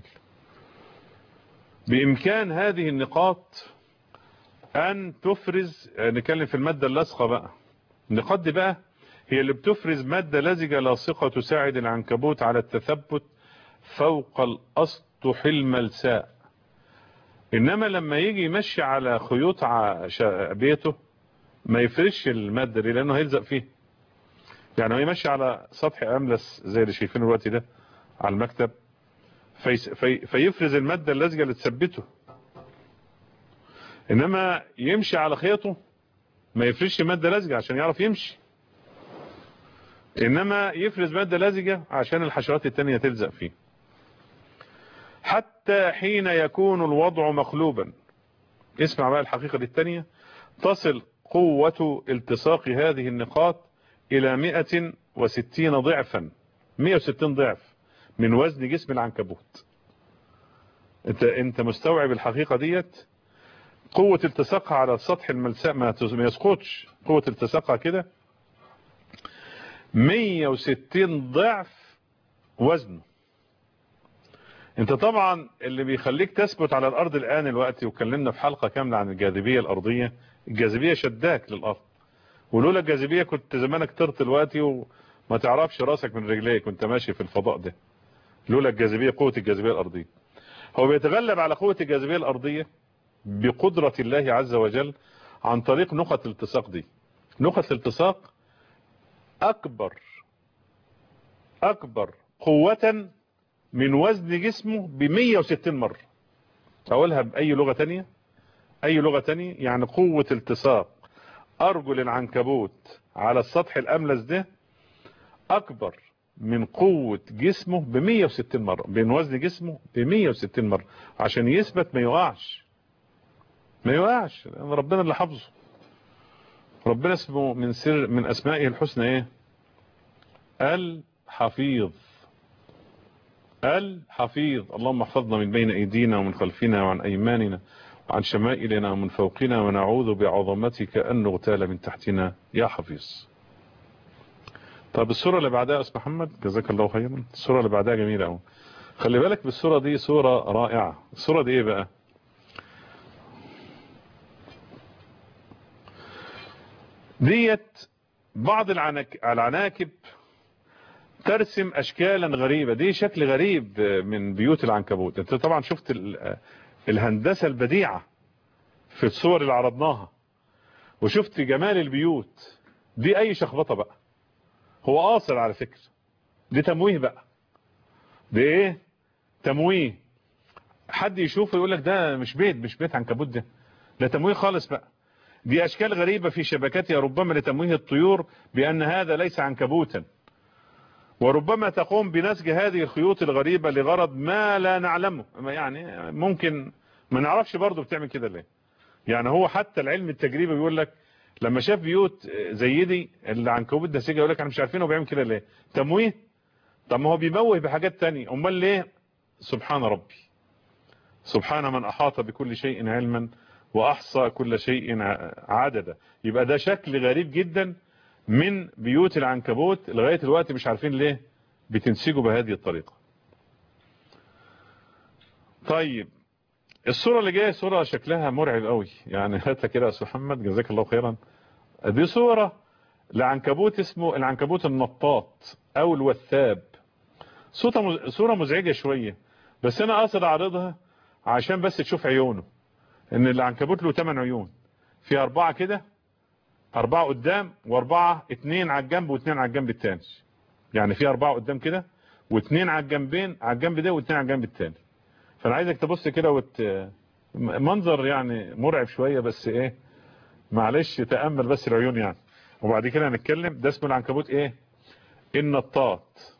بإمكان هذه النقاط أن تفرز نتكلم في المادة اللصقة بقى النقاط دي بقى هي اللي بتفرز مادة لزجة لاصقة تساعد العنكبوت على التثبت فوق الأسطح الملساء إنما لما يجي يمشي على خيوط بيته ما يفرش المادة دي لأنه هيلزق فيه يعني هو يمشي على سطح أملس زي اللي شايفينه الوقت ده على المكتب في في فيفرز المادة اللزجة اللي تثبته إنما يمشي على خيطه ما يفرش مادة لزجة عشان يعرف يمشي إنما يفرز مادة لزجة عشان الحشرات التانية تلزق فيه حتى حين يكون الوضع مقلوبا اسمع بقى الحقيقة الثانية تصل قوة التصاق هذه النقاط إلى 160 ضعفا 160 ضعف من وزن جسم العنكبوت انت انت مستوعب الحقيقة ديت قوة التصاقها على السطح الملساء ما يسقطش قوة التصاقها كده 160 ضعف وزنه انت طبعا اللي بيخليك تثبت على الارض الان الوقت وكلمنا في حلقة كاملة عن الجاذبية الارضية الجاذبية شداك للارض ولولا الجاذبية كنت زمانك طرت الوقت وما تعرفش راسك من رجليك وانت ماشي في الفضاء ده لولا الجاذبية قوة الجاذبية الارضية هو بيتغلب على قوة الجاذبية الارضية بقدرة الله عز وجل عن طريق نقط الالتصاق دي نقط الالتصاق اكبر اكبر قوة من وزن جسمه ب 160 مرة اقولها باي لغة تانية اي لغة تانية يعني قوة التصاق ارجل العنكبوت على السطح الاملس ده اكبر من قوة جسمه ب 160 مرة بين وزن جسمه ب 160 مرة عشان يثبت ما يقعش ما يقعش ربنا اللي حافظه ربنا اسمه من سر من اسمائه الحسنى ايه الحفيظ الحفيظ اللهم احفظنا من بين ايدينا ومن خلفنا وعن ايماننا وعن شمائلنا ومن فوقنا ونعوذ بعظمتك ان نغتال من تحتنا يا حفيظ طب الصورة اللي بعدها يا استاذ محمد جزاك الله خيرا الصورة اللي بعدها جميلة قوي خلي بالك بالصورة دي صورة رائعة الصورة دي ايه بقى ديت بعض العنك... العناكب ترسم اشكالا غريبة دي شكل غريب من بيوت العنكبوت انت طبعا شفت ال... الهندسة البديعة في الصور اللي عرضناها وشفت جمال البيوت دي اي شخبطة بقى هو قاصر على فكرة دي تمويه بقى دي ايه تمويه حد يشوفه يقول لك ده مش بيت مش بيت عنكبوت ده ده تمويه خالص بقى دي اشكال غريبة في شبكتها ربما لتمويه الطيور بان هذا ليس عنكبوتا وربما تقوم بنسج هذه الخيوط الغريبة لغرض ما لا نعلمه يعني ممكن ما نعرفش برضه بتعمل كده ليه يعني هو حتى العلم التجريبي بيقول لك لما شاف بيوت زي دي اللي عنكبوت نسيجة يقول لك احنا مش عارفين هو بيعمل كده ليه تمويه طب ما هو بيموه بحاجات تانية امال ليه سبحان ربي سبحان من احاط بكل شيء علما واحصى كل شيء عددا يبقى ده شكل غريب جدا من بيوت العنكبوت لغاية الوقت مش عارفين ليه بتنسجوا بهذه الطريقة طيب الصورة اللي جاية صورة شكلها مرعب قوي يعني هات لك كده يا استاذ محمد جزاك الله خيرا دي صورة لعنكبوت اسمه العنكبوت النطاط او الوثاب صورة مزعجة شوية بس انا قاصد اعرضها عشان بس تشوف عيونه ان العنكبوت له 8 عيون في اربعة كده اربعة قدام واربعة اتنين على الجنب واتنين على الجنب التاني يعني في اربعة قدام كده واتنين على الجنبين على الجنب ده واتنين على الجنب التاني فانا عايزك تبص كده وت... منظر يعني مرعب شوية بس ايه معلش تأمل بس العيون يعني وبعد كده هنتكلم ده اسمه العنكبوت ايه النطاط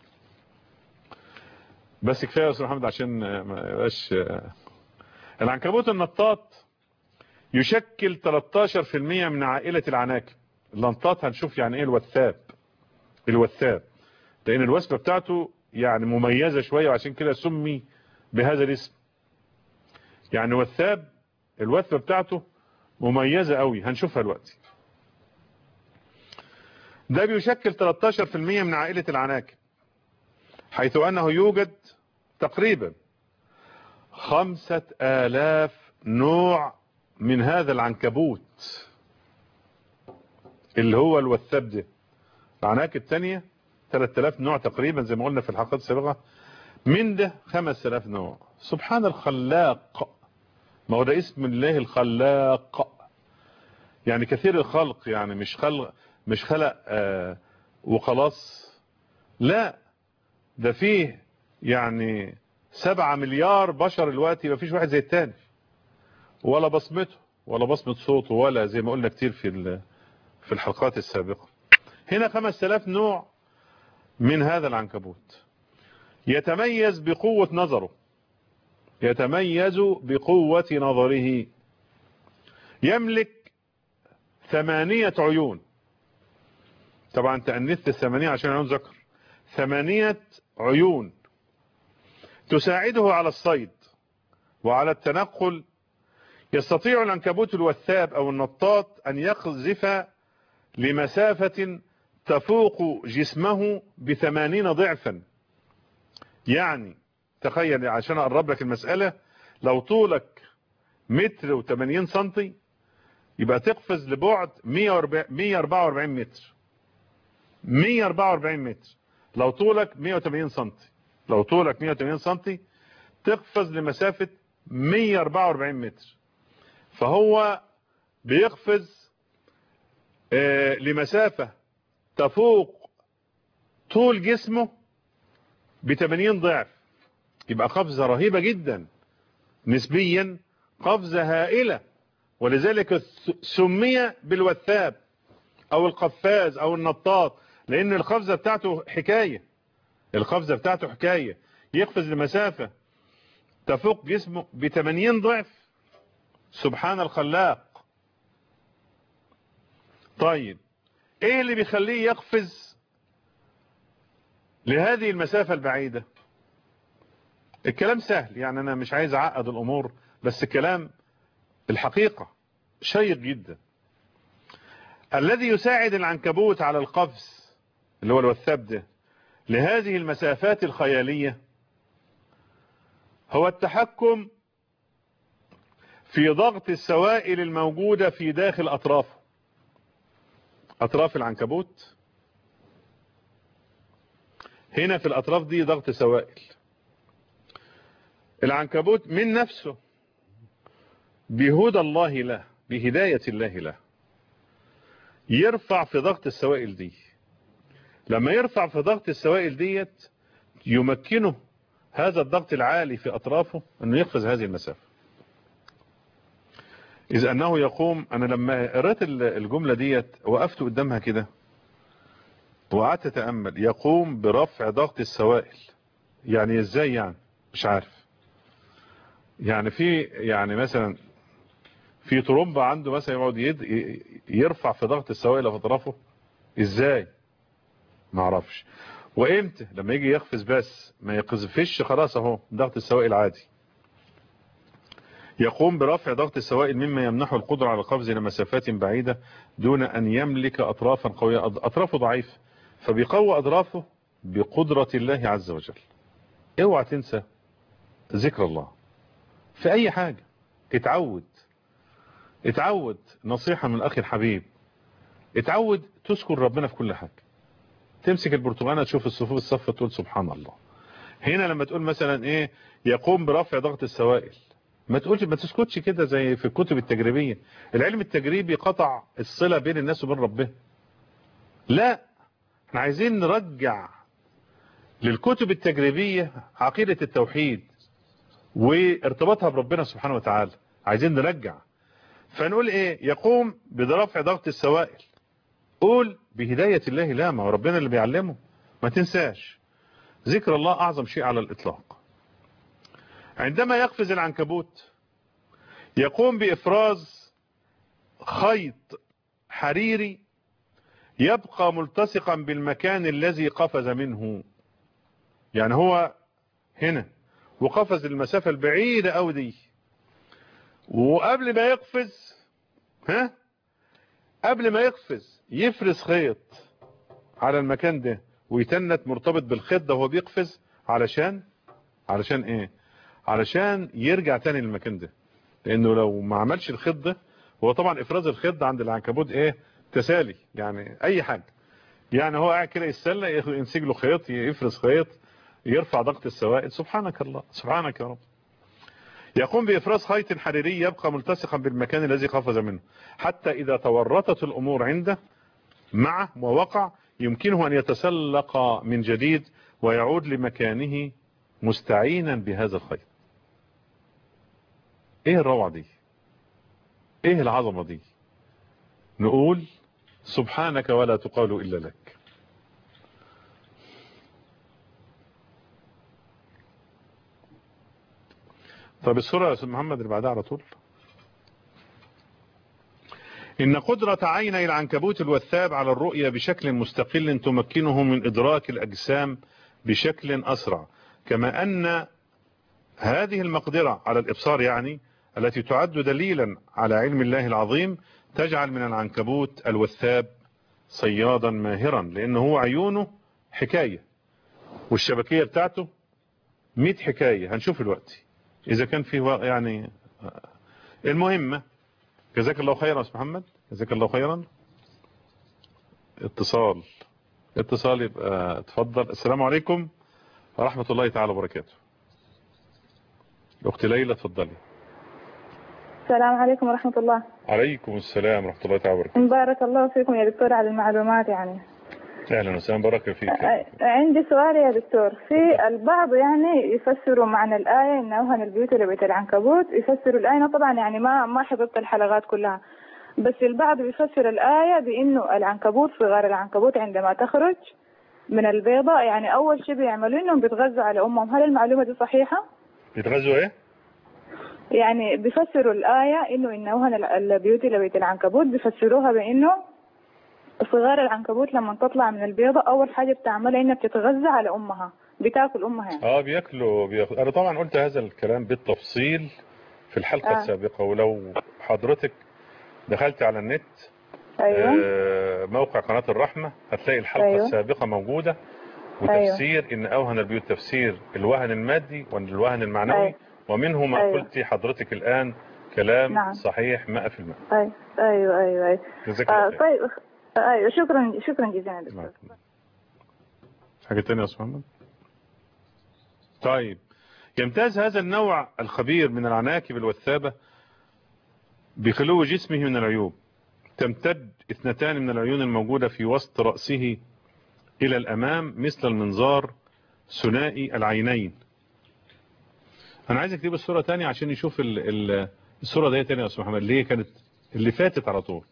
بس كفايه يا استاذ محمد عشان ما يبقاش العنكبوت النطاط يشكل 13% من عائله العناكب النطاط هنشوف يعني ايه الوثاب الوثاب لان الوثبه بتاعته يعني مميزه شويه وعشان كده سمي بهذا الاسم يعني وثاب الوثبه بتاعته مميزه قوي هنشوفها دلوقتي ده بيشكل 13% من عائله العناكب حيث أنه يوجد تقريبا خمسة آلاف نوع من هذا العنكبوت اللي هو الوثاب ده العناكب الثانية 3000 نوع تقريبا زي ما قلنا في الحلقات السابقة من ده 5000 نوع سبحان الخلاق ما هو ده اسم الله الخلاق يعني كثير الخلق يعني مش خلق مش خلق آه وخلاص لا ده فيه يعني سبعة مليار بشر دلوقتي ما فيش واحد زي التاني ولا بصمته ولا بصمة صوته ولا زي ما قلنا كتير في في الحلقات السابقة هنا 5000 نوع من هذا العنكبوت يتميز بقوة نظره يتميز بقوة نظره يملك ثمانية عيون طبعا تأنثت الثمانية عشان عيون ذكر ثمانية عيون تساعده على الصيد وعلى التنقل يستطيع العنكبوت الوثاب أو النطاط أن يقذف لمسافة تفوق جسمه بثمانين ضعفا يعني تخيل عشان أقرب لك المسألة لو طولك متر وثمانين سنتي يبقى تقفز لبعد 144 متر 144 متر لو طولك 180 سنتي لو طولك 180 سنتي تقفز لمسافة 144 متر فهو بيقفز آه لمسافة تفوق طول جسمه ب 80 ضعف يبقى قفزة رهيبة جدا نسبيا قفزة هائلة ولذلك سمي بالوثاب او القفاز او النطاط لان القفزة بتاعته حكاية القفزة بتاعته حكاية يقفز لمسافة تفوق جسمه ب 80 ضعف سبحان الخلاق طيب ايه اللي بيخليه يقفز لهذه المسافة البعيدة الكلام سهل يعني انا مش عايز اعقد الامور بس الكلام الحقيقة شيق جدا الذي يساعد العنكبوت على القفز اللي هو الوثاب ده لهذه المسافات الخيالية هو التحكم في ضغط السوائل الموجودة في داخل أطرافه أطراف العنكبوت هنا في الأطراف دي ضغط سوائل العنكبوت من نفسه بهدى الله له بهداية الله له يرفع في ضغط السوائل دي لما يرفع في ضغط السوائل ديت يمكنه هذا الضغط العالي في أطرافه أنه يقفز هذه المسافة إذا أنه يقوم أنا لما قرأت الجملة ديت وقفت قدامها كده وقعدت أتأمل يقوم برفع ضغط السوائل يعني إزاي يعني مش عارف يعني في يعني مثلا في طرمبة عنده مثلا يقعد يد يرفع في ضغط السوائل في أطرافه إزاي ما اعرفش وامتى لما يجي يقفز بس ما يقذفش خلاص اهو ضغط السوائل عادي يقوم برفع ضغط السوائل مما يمنحه القدرة على القفز إلى مسافات بعيدة دون أن يملك أطرافا قوية أطرافه ضعيف فبيقوى أطرافه بقدرة الله عز وجل اوعى تنسى ذكر الله في أي حاجة اتعود اتعود نصيحة من الأخ الحبيب اتعود تذكر ربنا في كل حاجة تمسك البرتقانة تشوف الصفوف الصفة تقول سبحان الله هنا لما تقول مثلا ايه يقوم برفع ضغط السوائل ما تقولش ما تسكتش كده زي في الكتب التجريبية العلم التجريبي قطع الصلة بين الناس وبين ربنا لا احنا عايزين نرجع للكتب التجريبية عقيدة التوحيد وارتباطها بربنا سبحانه وتعالى عايزين نرجع فنقول ايه يقوم برفع ضغط السوائل قول بهداية الله لا ما هو ربنا اللي بيعلمه ما تنساش ذكر الله أعظم شيء على الإطلاق عندما يقفز العنكبوت يقوم بإفراز خيط حريري يبقى ملتصقا بالمكان الذي قفز منه يعني هو هنا وقفز المسافة البعيدة أو دي وقبل ما يقفز ها قبل ما يقفز يفرز خيط على المكان ده ويتنت مرتبط بالخيط ده وهو بيقفز علشان علشان ايه علشان يرجع تاني للمكان ده لانه لو ما عملش الخيط ده هو طبعا افراز الخيط ده عند العنكبوت ايه تسالي يعني اي حاجة يعني هو قاعد كده يتسلى ينسج له خيط يفرز خيط يرفع ضغط السوائل سبحانك الله سبحانك يا رب يقوم بإفراز خيط حريري يبقى ملتصقا بالمكان الذي قفز منه حتى إذا تورطت الأمور عنده معه ووقع يمكنه أن يتسلق من جديد ويعود لمكانه مستعينا بهذا الخيط ايه الروعة دي ايه العظمة دي نقول سبحانك ولا تقال إلا لك طب السورة يا أستاذ محمد اللي بعدها على طول إن قدرة عيني العنكبوت الوثاب على الرؤية بشكل مستقل تمكنه من إدراك الأجسام بشكل أسرع كما أن هذه المقدرة على الإبصار يعني التي تعد دليلا على علم الله العظيم تجعل من العنكبوت الوثاب صيادا ماهرا لأنه هو عيونه حكاية والشبكية بتاعته 100 حكاية هنشوف الوقت إذا كان فيه يعني المهمة جزاك الله خيرا يا أستاذ محمد جزاك الله خيرا اتصال اتصال يبقى اتفضل السلام عليكم ورحمة الله تعالى وبركاته اختي ليلى اتفضلي السلام عليكم ورحمة الله عليكم السلام ورحمة الله تعالى وبركاته بارك الله فيكم يا دكتور على المعلومات يعني اهلا وسهلا بارك فيك عندي سؤال يا دكتور في البعض يعني يفسروا معنى الآية إن أوهن البيوت لبيت العنكبوت يفسروا الآية أنا طبعا يعني ما ما حفظت الحلقات كلها بس البعض يفسر الآية بإنه العنكبوت صغار العنكبوت عندما تخرج من البيضة يعني أول شيء بيعملوا إنهم بيتغذوا على أمهم هل المعلومة دي صحيحة؟ بيتغذوا إيه؟ يعني بيفسروا الآية إنه إن أوهن البيوت لبيت العنكبوت بيفسروها بإنه صغار العنكبوت لما تطلع من البيضة أول حاجة بتعملها إنها بتتغذى على أمها بتاكل أمها يعني. اه بياكلوا بياكل. أنا طبعا قلت هذا الكلام بالتفصيل في الحلقة آه. السابقة ولو حضرتك دخلت على النت أيوه آه، موقع قناة الرحمة هتلاقي الحلقة أيوه. السابقة موجودة وتفسير إن أوهن البيوت تفسير الوهن المادي والوهن المعنوي أيوه. ومنه ما أيوه. قلت حضرتك الآن كلام نعم. صحيح 100% أيوه أيوه أيوه, أيوه. جزاك آه الله خير طيب أيوه شكرا شكرا جزيلا يا دكتور معك. حاجة تانية يا أستاذ محمد طيب يمتاز هذا النوع الخبير من العناكب الوثابة بخلو جسمه من العيوب تمتد اثنتان من العيون الموجودة في وسط رأسه إلى الأمام مثل المنظار ثنائي العينين أنا عايز أكتب الصورة تانية عشان يشوف ال ال الصورة دي تانية يا أستاذ محمد اللي هي كانت اللي فاتت على طول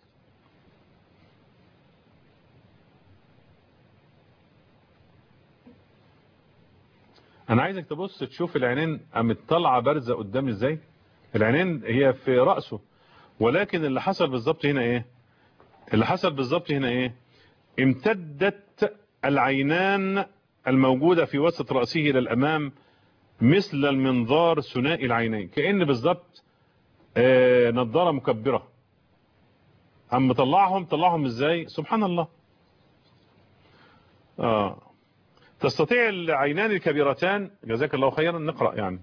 انا عايزك تبص تشوف العينين قامت طالعه بارزه قدام ازاي العينين هي في راسه ولكن اللي حصل بالظبط هنا ايه اللي حصل بالظبط هنا ايه امتدت العينان الموجوده في وسط راسه الى الامام مثل المنظار ثنائي العينين كان بالظبط آه نظاره مكبره قام مطلعهم طلعهم ازاي سبحان الله اه تستطيع العينان الكبيرتان جزاك الله خيرا نقرأ يعني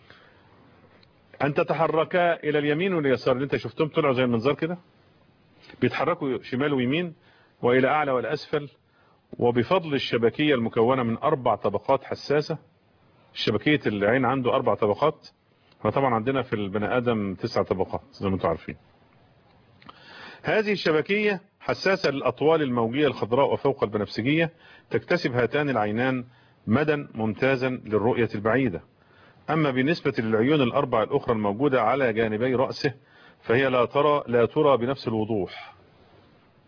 أن تتحركا إلى اليمين واليسار اللي أنت شفتهم طلعوا زي المنظار كده بيتحركوا شمال ويمين وإلى أعلى والأسفل وبفضل الشبكية المكونة من أربع طبقات حساسة شبكية العين عنده أربع طبقات احنا طبعا عندنا في البني آدم تسع طبقات زي ما انتم عارفين هذه الشبكية حساسة للأطوال الموجية الخضراء وفوق البنفسجية تكتسب هاتان العينان مدى ممتازا للرؤية البعيدة أما بالنسبة للعيون الأربع الأخرى الموجودة على جانبي رأسه فهي لا ترى لا ترى بنفس الوضوح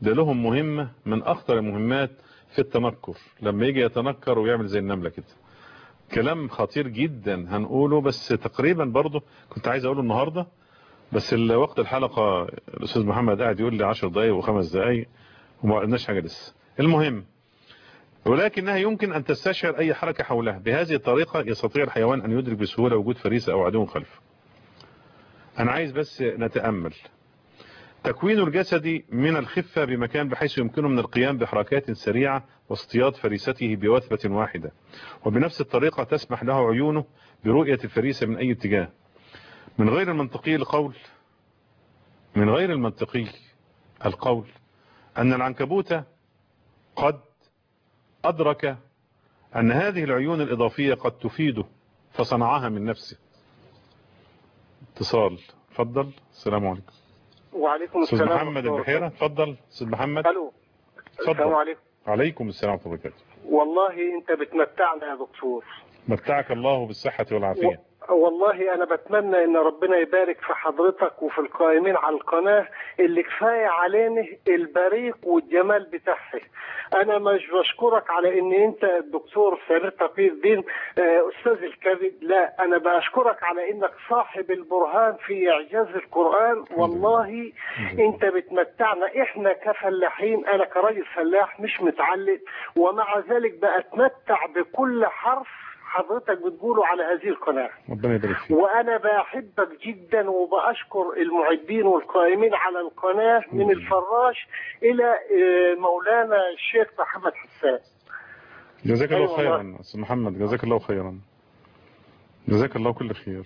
ده لهم مهمة من أخطر المهمات في التنكر لما يجي يتنكر ويعمل زي النملة كده كلام خطير جدا هنقوله بس تقريبا برضه كنت عايز أقوله النهاردة بس وقت الحلقة الأستاذ محمد قاعد يقول لي 10 دقايق وخمس دقايق وما قلناش حاجة لسه المهم ولكنها يمكن أن تستشعر أي حركة حولها بهذه الطريقة يستطيع الحيوان أن يدرك بسهولة وجود فريسة أو عدو خلفه أنا عايز بس نتأمل تكوين الجسد من الخفة بمكان بحيث يمكنه من القيام بحركات سريعة واصطياد فريسته بوثبة واحدة وبنفس الطريقة تسمح له عيونه برؤية الفريسة من أي اتجاه من غير المنطقي القول من غير المنطقي القول أن العنكبوت قد أدرك أن هذه العيون الإضافية قد تفيده فصنعها من نفسه اتصال تفضل السلام عليكم وعليكم استاذ السلام محمد ورحمة الله البحيرة تفضل استاذ محمد الو السلام اتفضل عليكم عليكم السلام ورحمة الله وبركاته والله انت بتمتعنا يا دكتور متعك الله بالصحة والعافية والله انا بتمنى ان ربنا يبارك في حضرتك وفي القائمين على القناة اللي كفاية علينا البريق والجمال بتاعها انا مش بشكرك على ان انت الدكتور سمير تقي الدين آه، استاذ الكبد لا انا بشكرك على انك صاحب البرهان في اعجاز القرآن والله انت بتمتعنا احنا كفلاحين انا كراجل فلاح مش متعلم ومع ذلك بتمتع بكل حرف حضرتك بتقوله على هذه القناة ربنا يبارك فيك وانا بحبك جدا وباشكر المعدين والقائمين على القناة من الفراش الى آه، مولانا الشيخ محمد حسان جزاك الله أيوة خيرا استاذ محمد جزاك الله خيرا جزاك الله كل خير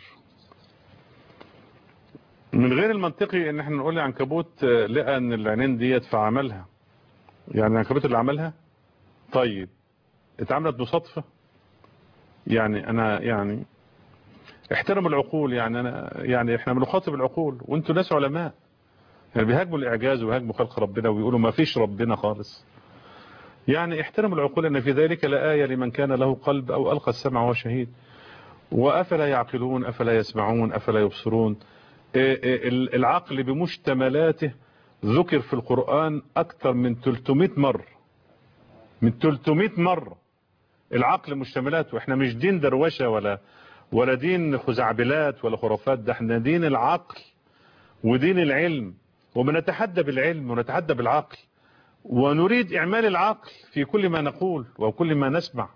من غير المنطقي ان احنا نقول عنكبوت آه، لقى ان العينين ديت فعملها يعني العنكبوت اللي عملها طيب اتعملت بصدفة يعني انا يعني احترموا العقول يعني انا يعني احنا بنخاطب العقول وانتوا ناس علماء يعني بيهاجموا الاعجاز ويهاجموا خلق ربنا ويقولوا ما فيش ربنا خالص يعني احترموا العقول ان في ذلك لآية لمن كان له قلب او القى السمع وهو شهيد وافلا يعقلون افلا يسمعون افلا يبصرون إيه إيه ال- العقل بمشتملاته ذكر في القرآن اكثر من 300 مرة من 300 مرة العقل مشتملاته احنا مش دين دروشة ولا ولا دين خزعبلات ولا خرافات ده احنا دين العقل ودين العلم وبنتحدى بالعلم ونتحدى بالعقل ونريد إعمال العقل في كل ما نقول وكل ما نسمع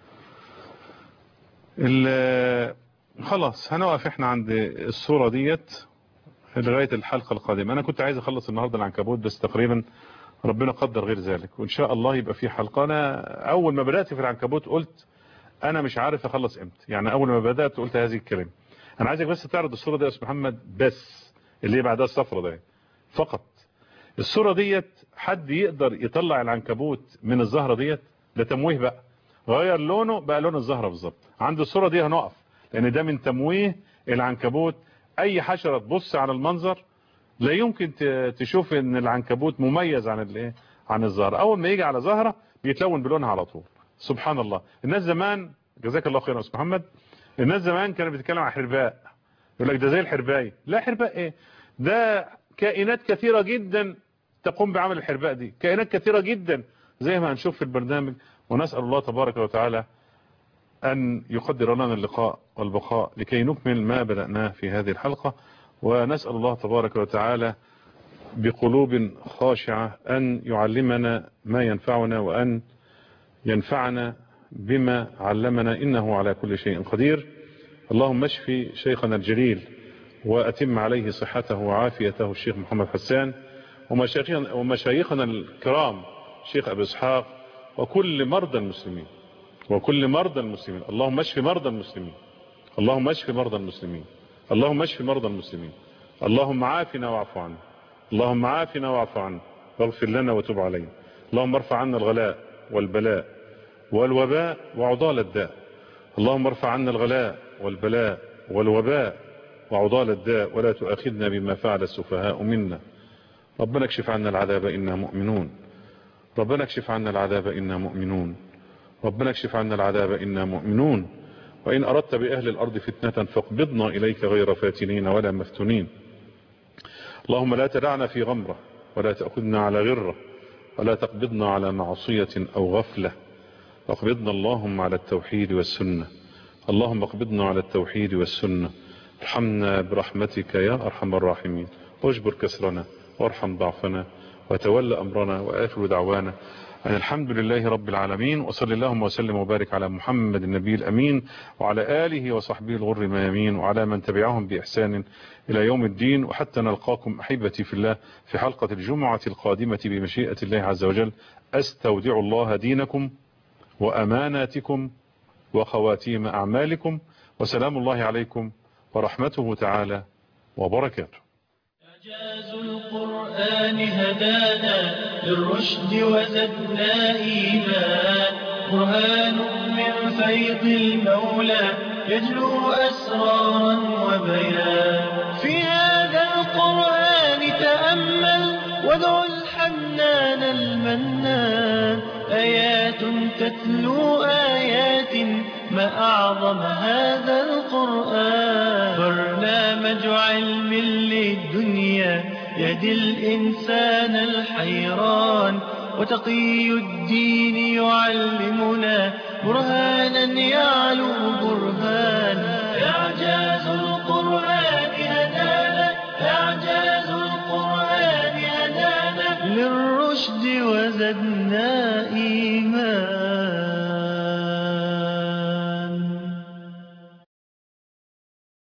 ال- خلاص هنقف احنا عند الصورة ديت لغاية الحلقة القادمة أنا كنت عايز أخلص النهاردة العنكبوت بس تقريبا ربنا قدر غير ذلك وإن شاء الله يبقى في حلقة أنا أول ما بدأت في العنكبوت قلت أنا مش عارف أخلص إمتى يعني أول ما بدأت قلت هذه الكلمة أنا عايزك بس تعرض الصورة دي يا أستاذ محمد بس اللي هي بعدها الصفرة ده فقط الصورة ديت حد يقدر يطلع العنكبوت من الزهرة ديت ده تمويه بقى غير لونه بقى لون الزهرة بالظبط عند الصورة دي هنقف لان ده من تمويه العنكبوت اي حشرة تبص على المنظر لا يمكن ت- تشوف ان العنكبوت مميز عن الايه عن الزهرة اول ما يجي على زهرة بيتلون بلونها على طول سبحان الله الناس زمان جزاك الله خير يا استاذ محمد الناس زمان كانت بتتكلم عن حرباء يقول لك ده زي الحرباي لا حرباء ايه ده كائنات كثيرة جدا تقوم بعمل الحرباء دي كائنات كثيرة جدا زي ما هنشوف في البرنامج ونسأل الله تبارك وتعالى أن يقدر لنا اللقاء والبقاء لكي نكمل ما بدأناه في هذه الحلقة ونسأل الله تبارك وتعالى بقلوب خاشعة أن يعلمنا ما ينفعنا وأن ينفعنا بما علمنا إنه على كل شيء قدير اللهم اشفي شيخنا الجليل وأتم عليه صحته وعافيته الشيخ محمد حسان ومشايخنا ومشايخنا الكرام الشيخ أبي إسحاق وكل مرضى المسلمين وكل مرضى المسلمين اللهم اشف مرضى المسلمين اللهم اشف مرضى المسلمين اللهم اشف مرضى المسلمين اللهم عافنا واعف عنا اللهم عافنا واعف عنا واغفر لنا وتب علينا اللهم ارفع عنا الغلاء والبلاء والوباء وعضال الداء اللهم ارفع عنا الغلاء والبلاء والوباء وعضال الداء ولا تؤاخذنا بما فعل السفهاء منا ربنا اكشف عنا العذاب إنا مؤمنون ربنا اكشف عنا العذاب إنا مؤمنون ربنا اكشف عنا العذاب إنا مؤمنون وإن أردت بأهل الأرض فتنة فاقبضنا إليك غير فاتنين ولا مفتونين اللهم لا تدعنا في غمرة ولا تأخذنا على غرة ولا تقبضنا على معصية أو غفلة واقبضنا اللهم على التوحيد والسنة اللهم اقبضنا على التوحيد والسنة ارحمنا برحمتك يا أرحم الراحمين واجبر كسرنا وارحم ضعفنا وتول أمرنا وآخر دعوانا أن الحمد لله رب العالمين وصلى اللهم وسلم وبارك على محمد النبي الأمين وعلى آله وصحبه الغر الميامين وعلى من تبعهم بإحسان إلى يوم الدين وحتى نلقاكم أحبتي في الله في حلقة الجمعة القادمة بمشيئة الله عز وجل أستودع الله دينكم وأماناتكم وخواتيم أعمالكم وسلام الله عليكم ورحمته تعالى وبركاته إعجاز القرآن هدانا للرشد وزدنا إيمان برهان من فيض المولى يجلو أسرارا وبيان في هذا القرآن تأمل وادع الحنان المنان آيات تتلو آيات ما أعظم هذا القرآن برنامج علم للدنيا يهدي الإنسان الحيران وتقي الدين يعلمنا برهانا يعلو برهان إعجاز القرآن هدانا إعجاز القرآن هدانا للرشد وزدنا إيمان